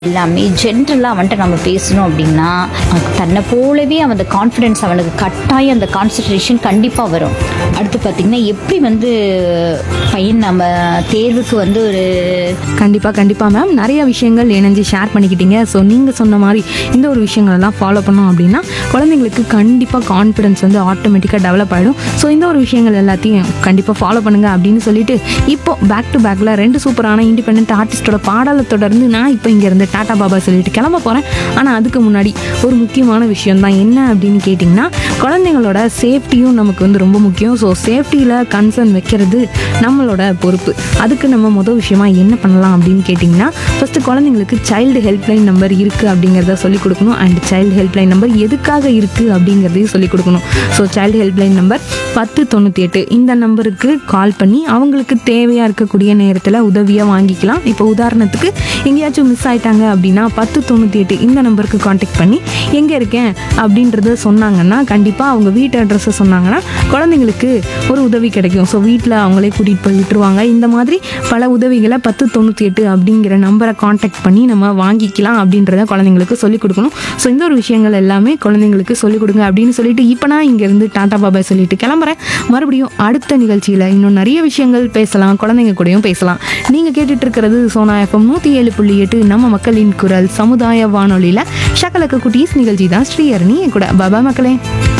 எல்லாமே ஜென்ரலாக வந்துட்டு நம்ம பேசணும் அப்படின்னா அவனுக்கு தன்னை போலவே அவன் அந்த கான்ஃபிடென்ஸ் அவனுக்கு கட்டாயம் அந்த கான்சன்ட்ரேஷன் கண்டிப்பாக வரும் அடுத்து பார்த்திங்கன்னா எப்படி வந்து பையன் நம்ம தேர்வுக்கு வந்து ஒரு கண்டிப்பாக கண்டிப்பாக மேம் நிறைய விஷயங்கள் இணைஞ்சு ஷேர் பண்ணிக்கிட்டீங்க ஸோ நீங்கள் சொன்ன மாதிரி இந்த ஒரு விஷயங்களெல்லாம் ஃபாலோ பண்ணோம் அப்படின்னா குழந்தைங்களுக்கு கண்டிப்பாக கான்ஃபிடன்ஸ் வந்து ஆட்டோமேட்டிக்காக டெவலப் ஆகிடும் ஸோ இந்த ஒரு விஷயங்கள் எல்லாத்தையும் கண்டிப்பாக ஃபாலோ பண்ணுங்க அப்படின்னு சொல்லிட்டு இப்போ பேக் டு பேக்கில் ரெண்டு சூப்பரான இண்டிபெண்ட் ஆர்டிஸ்டோட பாடலை தொடர்ந்து நான் இப்போ இங்கேருந்து டாடா பாபா சொல்லிட்டு கிளம்ப போகிறேன் ஆனால் அதுக்கு முன்னாடி ஒரு முக்கியமான விஷயம் தான் என்ன அப்படின்னு கேட்டிங்கன்னா குழந்தைங்களோட சேஃப்டியும் நமக்கு வந்து ரொம்ப முக்கியம் ஸோ சேஃப்டியில் கன்சர்ன் வைக்கிறது நம்மளோட பொறுப்பு அதுக்கு நம்ம முதல் விஷயமா என்ன பண்ணலாம் அப்படின்னு கேட்டிங்கன்னா ஃபஸ்ட்டு குழந்தைங்களுக்கு சைல்டு ஹெல்ப்லைன் நம்பர் இருக்குது அப்படிங்கிறத சொல்லிக் கொடுக்கணும் அண்ட் சைல்டு ஹெல்ப்லைன் நம்பர் எதுக்காக இருக்குது அப்படிங்கிறதையும் சொல்லிக் கொடுக்கணும் ஸோ சைல்டு ஹெல்ப்லைன் நம்பர் பத்து தொண்ணூற்றி எட்டு இந்த நம்பருக்கு கால் பண்ணி அவங்களுக்கு தேவையாக இருக்கக்கூடிய நேரத்தில் உதவியாக வாங்கிக்கலாம் இப்போ உதாரணத்துக்கு எங்கேயாச்சும் மிஸ் ஆயிட்டாங்க அப்படின்னா பத்து தொண்ணூற்றி எட்டு இந்த நம்பருக்கு காண்டாக்ட் பண்ணி எங்கே இருக்கேன் அப்படின்றத சொன்னாங்கன்னா கண்டிப்பாக அவங்க வீட்டு அட்ரஸை சொன்னாங்கன்னா குழந்தைங்களுக்கு ஒரு உதவி கிடைக்கும் ஸோ வீட்டில் அவங்களே கூட்டிகிட்டு போய் விட்டுருவாங்க இந்த மாதிரி பல உதவிகளை பத்து தொண்ணூற்றி எட்டு அப்படிங்கிற நம்பரை காண்டாக்ட் பண்ணி நம்ம வாங்கிக்கலாம் அப்படின்றத குழந்தைங்களுக்கு சொல்லிக் கொடுக்கணும் ஸோ இந்த ஒரு விஷயங்கள் எல்லாமே குழந்தைங்களுக்கு சொல்லிக் கொடுங்க அப்படின்னு சொல்லிட்டு இப்போ நான் இங்கேருந்து டாடா பாபாய் சொல்லிட்டு கிளம்புறேன் மறுபடியும் அடுத்த நிகழ்ச்சியில் இன்னும் நிறைய விஷயங்கள் பேசலாம் குழந்தைங்க கூடயும் பேசலாம் நீங்கள் கேட்டுட்டு இருக்கிறது சோனா எஃப்எம் நூற்றி ஏழு புள்ளி எட்டு நம்ம மக்களின் குரல் சமுதாய வானொலியில் ஷக்கலக்க குட்டீஸ் நிகழ்ச்சி தான் ஸ்ரீஹரணி என் கூட பாபா மக்களே